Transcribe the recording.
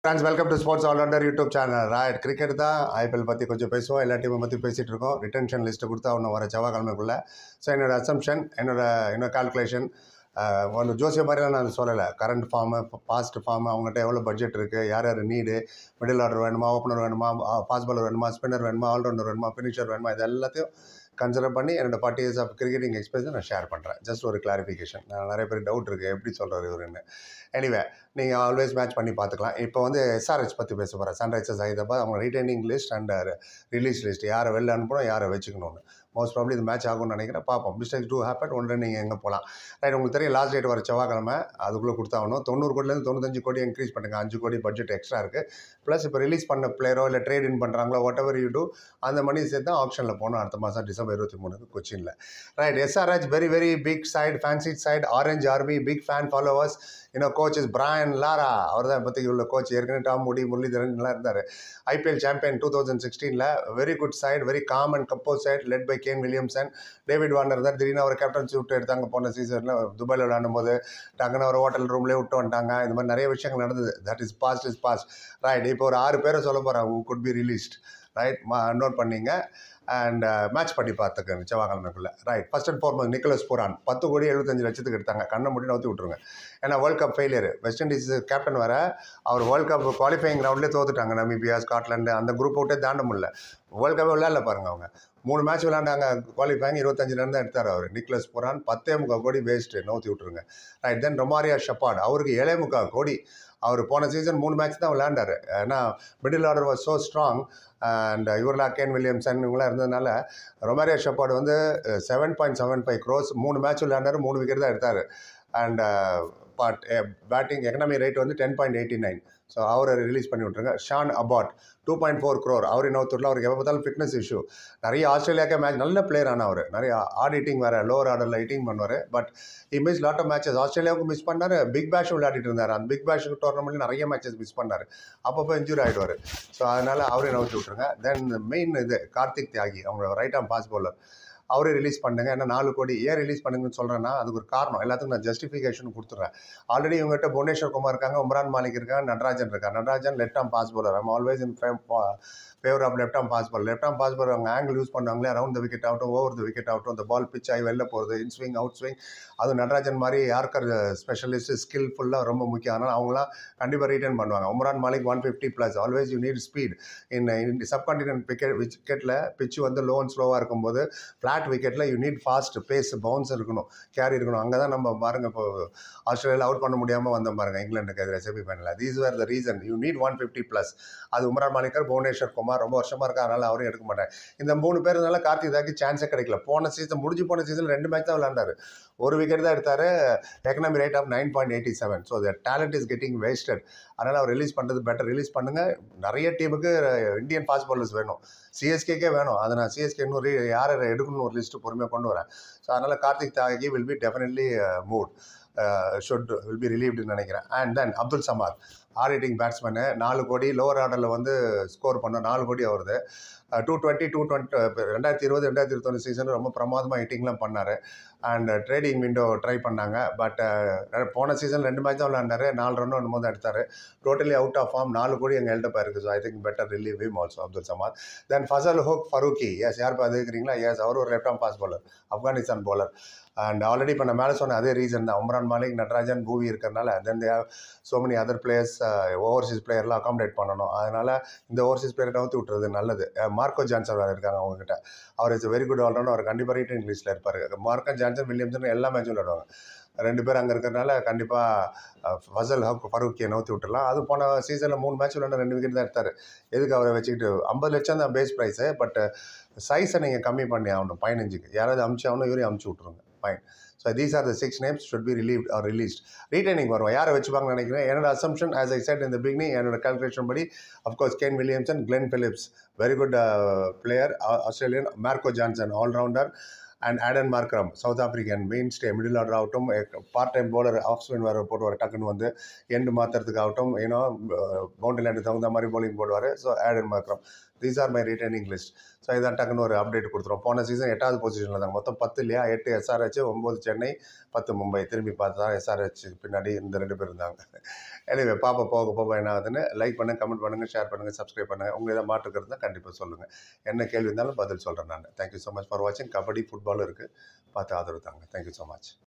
friends welcome to sports allrounder YouTube channel right cricket தான் IPL பற்றி கொஞ்சம் பேசுவோம் எல்லா டீமை பற்றி பேசிகிட்டு இருக்கோம் ரிட்டன்ஷன் லிஸ்ட்டு கொடுத்தா ஒன்று வர செவ்வாய்க்கிழமைக்குள்ளே ஸோ என்னோட அசம்ஷன் என்னோட என்னோட கால்குலேஷன் ஒன்று ஜோசிய மாதிரிலாம் நான் சொல்லலை கரண்ட் ஃபார்மு பாஸ்ட் ஃபார்மு அவங்ககிட்ட எவ்வளோ பட்ஜெட் இருக்குது யார் யார் நீடு மிடில் ஆர்டர் வேணுமா ஓப்பனர் வேணுமா ஃபாஸ்ட் பாலர் வேணுமா ஸ்பின்னர் வேணுமா ஆல்ரவுண்டர் வேணுமா ஃபினிஷர் வேணுமா இது எல்லாத்தையும் கன்சிடர் பண்ணி என்னோட ஃபார்ட்டி இயர்ஸ் ஆஃப் கிரிக்கெட்டிங் எக்ஸ்பீரியன்ஸை நான் ஷேர் பண்ணுறேன் ஜஸ்ட் ஒரு கிளாரிஃபிகேஷன் நான் நிறைய பேர் டவுட் இருக்குது எப்படி சொல்கிறார் இவருன்னு எனிவே நீங்கள் ஆல்வேஸ் மேட்ச் பண்ணி பார்த்துக்கலாம் இப்போ வந்து எஸ்ஆர்ஹெச் பற்றி பேச போகிறேன் சன்ரைசர்ஸ் ஹைதராபாத் அவங்க retaining list and release list யாரை வெளில அனுப்பணும் யாரை வச்சுக்கணும்னு மோஸ்ட் ப்ராப்ளி இது மேட்ச் ஆகும்னு நினைக்கிறேன் பார்ப்போம் மிஸ்டேக்ஸ் டூ ஹேப்பன் ஒன்று நீங்கள் எங்கே போகலாம் ரைட் உங்களுக்கு தெரியும் லாஸ்ட் டேட் வர செவ்வாய்க்கிழமை அதுக்குள்ளே கொடுத்தாகணும் தொண்ணூறு கோடிலேருந்து தொண்ணூத்தஞ்சு கோடி இன்க்ரீஸ் பண்ணுங்க அஞ்சு கோடி பட்ஜெட் எக்ஸ்ட்ரா இருக்குது ப்ளஸ் இப்போ ரிலீஸ் பண்ண பிளேயரோ இல்லை ட்ரேட் இன் பண்ணுறாங்களோ வாட் எவர் யூ டூ அந்த மணி சேர்த்து தான் ஆப்ஷனில் போகணும் அடுத்த மாதம் டிசம்பர் இருபத்தி மூணுக்கு கொச்சினில் right SRH very very big side fancy side orange army big fan followers இன்னும் கோச் இஸ் பிராயன் லாரா அவர் தான் இப்போதைக்கு உள்ள கோச் ஏற்கனவே டாம் முடி முரளிதரன்லாம் இருந்தார் ஐபிஎல் சாம்பியன் டூ தௌசண்ட் சிக்ஸ்டீனில் very good side very calm and composed side led by Kane Williamson David Warner தான் திடீர்னு அவர் கேப்டன்சி விட்டு எடுத்தாங்க போன சீசனில் துபாயில் விளையாடும் போது டக்குன்னு ஒரு ஹோட்டல் ரூம்லேயே விட்டு வந்துட்டாங்க இந்த மாதிரி நிறைய விஷயங்கள் நடந்தது that is past is past right இப்போ ஒரு ஆறு பேரை சொல்ல போகிறேன் who could be released right note பண்ணிங்க அண்ட் மேட்ச் பண்ணி பார்த்துக்கங்க செவ்வாய்க்கிழமைக்குள்ளே right first and foremost Nicholas Pooran பத்து கோடி எழுபத்தஞ்சு லட்சத்துக்கு எடுத்தாங்க கண்ணை முடி நவுத்தி விட்ருங்க ஏன்னா world cup failure West Indies captain வர அவர் வேர்ல்ட் கப் குவாலிஃபைங் ரவுண்ட்லேயே தோத்துட்டாங்க நமீபியா ஸ்காட்லாண்டு அந்த குரூப் விட்டே தாண்ட முடியல வேர்ல்ட் கப்பே விளையாடல பாருங்க அவங்க மூணு மேட்ச் விளையாண்டாங்க குவாலிஃபைங் இருபத்தஞ்சிலேருந்து தான் எடுத்தார் அவர் நிக்லஸ் புரான் பத்தே முக்கால் கோடி வேஸ்ட்டு நோத்தி விட்ருங்க ரைட் தென் ரொமாரியா ஷப்பாட் அவருக்கு ஏழே முக்கால் கோடி அவர் போன சீசன் மூணு மேட்ச் தான் விளையாண்டார் ஏன்னா middle order was so strong and இவரெலாம் கேன் வில்லியம்சன் இவங்களாம் இருந்ததுனால ரொமாரியா ஷப்பாட் வந்து seven point seven five crores மூணு மேட்ச் விளையாண்டார் மூணு விக்கெட் தான் எடுத்தார் and but batting economy rate வந்து ten point eighty nine so அவரை ரிலீஸ் பண்ணி விட்ருங்க Sean Abbott two point four crore அவர் இன்னொருத்தூரில் அவருக்கு எப்போ பார்த்தாலும் ஃபிட்னஸ் இஷ்யூ நிறைய ஆஸ்திரேலியாக்கே மேட்ச் நல்ல பிளேயர் ஆனால் அவர் நிறைய ஆட் ஹிட்டிங் வேறு லோவர் ஆர்டரில் ஹிட்டிங் பண்ணுவார் but he miss lot of matches ஆஸ்திரேலியாவுக்கு மிஸ் பண்ணார் பிக் பேஷும் விளையாடிட்டு இருந்தார் அந்த பிக் பேஷ் டோர்னமெண்ட்ல நிறைய மேட்சஸ் மிஸ் பண்ணார் அப்பப்போ இன்ஜூரி ஆகிடுவார் ஸோ அதனால் அவரே நவுத்தி விட்ருங்க தென் மெயின் இது கார்த்திக் தியாகி அவங்க ரைட் ஆம் ஃபாஸ்ட் பவுலர் அவரே ரிலீஸ் பண்ணுங்க ஏன்னா நாலு கோடி ஏன் ரிலீஸ் பண்ணுங்கன்னு சொல்கிறேன்னா அதுக்கு ஒரு காரணம் எல்லாத்துக்கும் நான் ஜஸ்டிஃபிகேஷன் கொடுத்துட்றேன் ஆல்ரெடி இவங்ககிட்ட புவனேஸ்வர் குமார் இருக்காங்க உம்ரான் மாலிக் இருக்காங்க நடராஜன் இருக்காங்க Natarajan left arm pace bowler I'm always in favour of left arm pace ball left arm pace ball அவங்க ஆங்கிள் யூஸ் பண்ணுவாங்களே அரௌண்ட் த விக்கெட் ஆகட்டும் ஓவர் த விக்கெட் ஆகட்டும் அந்த பால் பிச் ஆகி வெளில போகிறது இன் ஸ்விங் அவுட் ஸ்விங் அது நடராஜன் மாதிரி யார்கர் ஸ்பெஷலிஸ்ட் ஸ்கில்ஃபுல்லாக ரொம்ப முக்கியம் அதனால் அவங்களாம் கண்டிப்பாக ரிட்டர்ன் பண்ணுவாங்க Umran Malik one fifty plus always you need speed in in subcontinent wicket விக்கெட்டில் பிச்சு வந்து லோ அண்ட் ஸ்லோவாக இருக்கும்போது ஃப்ளாட் விக்கெட்டில் you need fast pace bounce இருக்கணும் கேரி இருக்கணும் அங்கே தான் நம்ம பாருங்கள் இப்போ ஆஸ்திரேலியாவில் அவுட் பண்ண முடியாமல் வந்தோம் பாருங்கள் இங்கிலாந்துக்கு எதிராக செமி ஃபைனலில் these were the reason you need one fifty plus அது உம்ரான் மாலிகர் புவனேஸ்வர் குமார் ரொம்ப வருஷமாக இருக்கா அதனால் அவரும் எடுக்க மாட்டேன் இந்த மூணு பேர் இருந்தாலும் கார்த்திக் தாக்கி சான்ஸே கிடைக்கல போன சீசன் முடிஞ்சு போன சீசன் ரெண்டு மேட்ச் தான் விளையாண்டாரு ஒரு விக்கெட் தான் எடுத்தார் economy rate of nine point eighty seven so the talent is getting wasted அதனால் அவர் ரிலீஸ் பண்ணுறது பெட்டர் ரிலீஸ் பண்ணுங்கள் நிறைய டீமுக்கு இந்தியன் ஃபாஸ்ட் பாலர்ஸ் வேணும் சிஎஸ்கேக்கே வேணும் அதை நான் சிஎஸ்கே இன்னொரு யார் எடுக்கணும்னு ஒரு லிஸ்ட்டு பொறுமையாக கொண்டு வரேன் ஸோ அதனால் Kartik Tyagi will be definitely moved should will be ரிலீவ்டுன்னு நினைக்கிறேன் and then Abdul Samad are hitting batsman நாலு கோடி லோவர் ஆர்டரில் வந்து ஸ்கோர் பண்ண நாலு கோடி வருது டூ டுவெண்ட்டி டூ டுவெண்ட்டி ரெண்டாயிரத்தி இருபது ரெண்டாயிரத்தி இருபத்தொன்று சீசன் ரொம்ப பிரமாதமாக ஹிட்டிங்லாம் பண்ணார் அண்ட் ட்ரேடிங் விண்டோ ட்ரை பண்ணாங்க பட் போன சீசன் ரெண்டு மேட்ச் தான் விளையாண்டாரு நாலு ரன் ஒன்று போது எடுத்தார் டோட்டலி அவுட் ஆஃப் ஃபார்ம் நாலு கோடி எங்கள் எழுத போயிருக்கு so I think better relieve him also Abdul Samad then Fazal Haq Farooqi yes யார் பார்த்துக்கிறீங்களா எஸ் அவர் ஒரு left arm pace bowler Afghanistan bowler and already இப்போ நான் மேலே சொன்ன அதே ரீசன் தான் உம்ரான் மாலிக் நட்ராஜன் பூவி இருக்கிறனால then they have so many other players overseas பிளேயர்லாம் அகாமடேட் பண்ணணும் அதனால் இந்த ஓவர்சீஸ் பிளேயரை நவுத்தி விட்டுறது நல்லது மார்க்கோ ஜான்சன் வேறு இருக்காங்க அவங்ககிட்ட அவர் இஸ் வெரி குட் ஆல்ரவுண்டர் அவர் கண்டிப்பாக ரைட் இங்கிலீஷில் இருப்பார் மார்க்கோ ஜான்சன் வில்லியம்சன் எல்லா மேட்சும் விளையாடுவாங்க ரெண்டு பேர் அங்கே இருக்கிறனால கண்டிப்பாக ஃபசல் ஹக் ஃபரூக்கியை நவுத்தி விட்டுலாம் அது போன சீசனில் மூணு மேட்ச் விளையாண்டு ரெண்டு விக்கெட் தான் எடுத்தார் எதுக்கு அவரை வச்சுக்கிட்டு ஐம்பது லட்சம் தான் பேஸ் ப்ரைஸு பட் சைஸை நீங்கள் கம்மி பண்ணி ஆகணும் பதினஞ்சுக்கு யாராவது அமுச்சு ஆகணும் இவரையும் அமுச்சு விட்ருங்க fine so these are the six names should be relieve or released retaining வரும் யாரை வச்சுப்பாங்கன்னு நினைக்கிறேன் என்னோட அசம்ஷன் ஆஸ் ஐ செட் இந்த பிகினிங் என்னோட கால்குலேஷன் படி of course Kane Williamson Glenn Phillips very good player Australian Marco Jansen allrounder and Aiden Markram South African mainstay middle order ஆகட்டும் part time bowler off spin வர போடுவார் டக்குன்னு வந்து end மாற்றுறதுக்கு ஆகட்டும் ஏன்னா பவுண்டரி லைனுக்கு தகுந்த மாதிரி bowling போடுவார் so Aiden Markram these are my returning list so இதான் டக்குன்னு ஒரு அப்டேட் கொடுத்துரும் போன சீசன் எட்டாவது பொசிஷனில் இருந்தாங்க மொத்தம் பத்து இல்லையா எட்டு எஸ்ஆர்ஹெச் ஒம்பது சென்னை பத்து மும்பை திரும்பி பார்த்து தான் எஸ்ஆர்ஹெச் பின்னாடி இந்த ரெண்டு பேர் இருந்தாங்க எனவே பாப்பா போக போக என்ன ஆகுதுன்னு லைக் பண்ணுங்கள் கமெண்ட் பண்ணுங்கள் ஷேர் பண்ணுங்கள் சப்ஸ்கிரைப் பண்ணுங்கள் உங்களுக்கு எதாவது மாற்றுக்கிறது இருந்தால் கண்டிப்பாக சொல்லுங்கள் என்ன கேள்வி இருந்தாலும் பதில் சொல்கிறேன் நான் தேங்க்யூ ஸோ மச் ஃபார் வாட்சிங் கபடி ஃபுட்பாலும் இருக்குது பார்த்து ஆதரவு தாங்க தேங்க்யூ ஸோ மச்